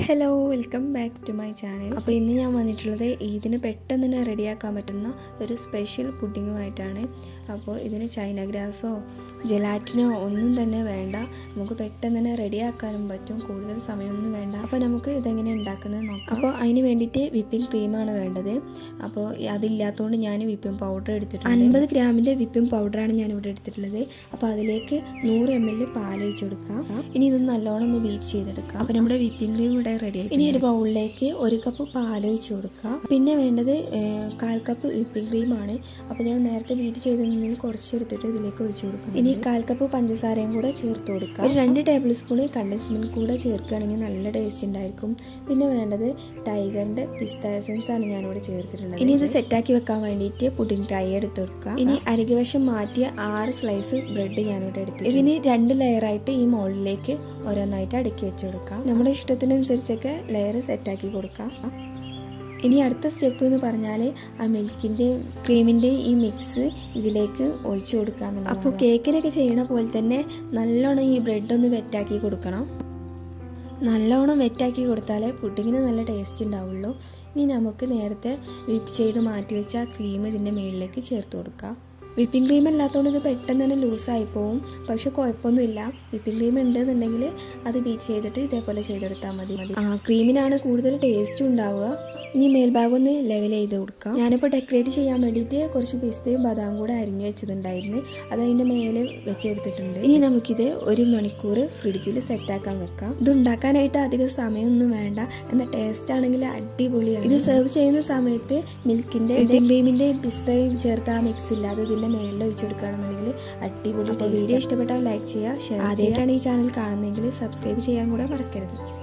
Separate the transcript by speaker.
Speaker 1: hello welcome back to my channel അപ്പോൾ ഇന്ന് ഞാൻ വന്നിട്ടുള്ളത് ഈദിന് പെട്ടെന്ന് തന്നെ റെഡിയാക്കാൻ പറ്റുന്ന ഒരു സ്പെഷ്യൽ പുഡിങ്ങുമായിട്ടാണ് അപ്പോൾ ഇതിന് ചൈന ഗ്രാസോ ജലാറ്റിനോ ഒന്നും തന്നെ വേണ്ട നമുക്ക് പെട്ടെന്ന് തന്നെ റെഡിയാക്കാനും പറ്റും കൂടുതൽ സമയമൊന്നും വേണ്ട അപ്പോൾ നമുക്ക് ഇതെങ്ങനെ ഉണ്ടാക്കുന്നത് നോക്കാം അപ്പോൾ അതിന് വേണ്ടിയിട്ട് വിപ്പിംഗ് ക്രീമാണ് വേണ്ടത് അപ്പോൾ അതില്ലാത്തതുകൊണ്ട് ഞാൻ വിപ്പിംഗ് പൗഡർ എടുത്തിട്ടുണ്ട് അൻപത് ഗ്രാമിൻ്റെ വിപ്പിംഗ് പൗഡറാണ് ഞാൻ ഇവിടെ എടുത്തിട്ടുള്ളത് അപ്പോൾ അതിലേക്ക് നൂറ് എം എൽ പാൽ ഒഴിച്ച് കൊടുക്കാം ഇനി ഇത് നല്ലോണം ഒന്ന് ബീറ്റ് ചെയ്തെടുക്കാം അപ്പോൾ നമ്മുടെ വിപ്പിംഗ് ക്രീം ഇവിടെ റെഡി ആയി ഇനി ഒരു ബൗളിലേക്ക് ഒരു കപ്പ് പാൽ ഒഴിച്ച് കൊടുക്കാം പിന്നെ വേണ്ടത് ഏഹ്, കാൽ കപ്പ് വിപ്പിംഗ് ക്രീമാണ് അപ്പോൾ ഞാൻ നേരത്തെ ബീറ്റ് ചെയ്തതിൽ നിന്ന് കുറച്ച് എടുത്തിട്ട് ഇതിലേക്ക് ഒഴിച്ച് കൊടുക്കും ഇനി കാൽ കപ്പ് പഞ്ചസാരയും കൂടെ ചേർത്ത് കൊടുക്കാം ഒരു രണ്ട് ടേബിൾ സ്പൂൺ കണ്ടൻസ് മിൽക്ക് കൂടെ ചേർക്കുകയാണെങ്കിൽ നല്ല ടേസ്റ്റ് ഉണ്ടായിരിക്കും പിന്നെ വേണ്ടത് ടൈഗറിന്റെ പിസ്ത എസൻസ് ആണ് ഞാനിവിടെ ചേർത്തിട്ടുള്ളത് ഇനി ഇത് സെറ്റാക്കി വെക്കാൻ വേണ്ടിയിട്ട് പുഡിംഗ് ട്രൈ എടുത്ത് വെക്കാം ഇനി അരികുവശം മാറ്റിയ ആറ് സ്ലൈസ് ബ്രെഡ് ഞാനിവിടെ എടുത്തു ഇതിന് രണ്ട് ലെയറായിട്ട് ഈ മോളിലേക്ക് ഓരോന്നായിട്ട് അടുക്കി വെച്ച് കൊടുക്കാം നമ്മുടെ ഇഷ്ടത്തിനനുസരിച്ചൊക്കെ ലെയർ സെറ്റാക്കി കൊടുക്കാം ഇനി അടുത്ത സ്റ്റെപ്പ് എന്ന് പറഞ്ഞാൽ ആ മിൽക്കിൻ്റെ ക്രീമിൻ്റെ ഈ മിക്സ് ഇതിലേക്ക് ഒഴിച്ചു കൊടുക്കുക എന്നുള്ളത് അപ്പോൾ കേക്കിനൊക്കെ ചെയ്യണ പോലെ തന്നെ നല്ലോണം ഈ ബ്രെഡ് ഒന്ന് വെറ്റാക്കി കൊടുക്കണം നല്ലോണം വെറ്റാക്കി കൊടുത്താലേ പുഡിങ്ങിന് നല്ല ടേസ്റ്റ് ഉണ്ടാവുള്ളൂ ഇനി നമുക്ക് നേരത്തെ വിപ്പ് ചെയ്ത് മാറ്റി വെച്ച ആ ക്രീം ഇതിൻ്റെ മുകളിലേക്ക് ചേർത്ത് കൊടുക്കാം വിപ്പിംഗ് ക്രീം അല്ലാത്തതുകൊണ്ട് ഇത് പെട്ടെന്ന് തന്നെ ലൂസായി പോവും പക്ഷെ കുഴപ്പമൊന്നുമില്ല വിപ്പിംഗ് ക്രീം ഉണ്ടെന്നുണ്ടെങ്കിൽ അത് ബീറ്റ് ചെയ്തിട്ട് ഇതേപോലെ ചെയ്തെടുത്താൽ മതി മതി ആ ക്രീമിനാണ് കൂടുതൽ ടേസ്റ്റ് ഉണ്ടാവുക ഇനി മേൽഭാഗം ഒന്ന് ലെവൽ ചെയ്ത് കൊടുക്കാം ഞാനിപ്പോൾ ഡെക്കറേറ്റ് ചെയ്യാൻ വേണ്ടിയിട്ട് കുറച്ച് പിസ്തയും ബദാം കൂടെ അരിഞ്ഞു വെച്ചിട്ടുണ്ടായിരുന്നു അത് അതിൻ്റെ മേലെ വെച്ച് കൊടുത്തിട്ടുണ്ട് ഇനി നമുക്കിത് ഒരു മണിക്കൂർ ഫ്രിഡ്ജിൽ സെറ്റാക്കാൻ വെക്കാം ഇത് ഉണ്ടാക്കാനായിട്ട് അധികം സമയമൊന്നും വേണ്ട എന്നാൽ ടേസ്റ്റ് ആണെങ്കിൽ അടിപൊളിയാണ് ഇത് സെർവ് ചെയ്യുന്ന സമയത്ത് മിൽക്കിൻ്റെ ക്രീമിൻ്റെ പിസ്തയും ചേർത്ത് ആ മിക്സ് ഇല്ലാതെ ഇതിൻ്റെ മേളിൽ ഒഴിച്ചു കൊടുക്കുകയാണെന്നുണ്ടെങ്കിൽ അടിപൊളി വീഡിയോ ഇഷ്ടപ്പെട്ടാൽ ലൈക്ക് ചെയ്യുക ഷെയർ ആദ്യമായിട്ടാണ് ഈ ചാനൽ കാണുന്നതെങ്കിൽ സബ്സ്ക്രൈബ് ചെയ്യാൻ കൂടെ മറക്കരുത്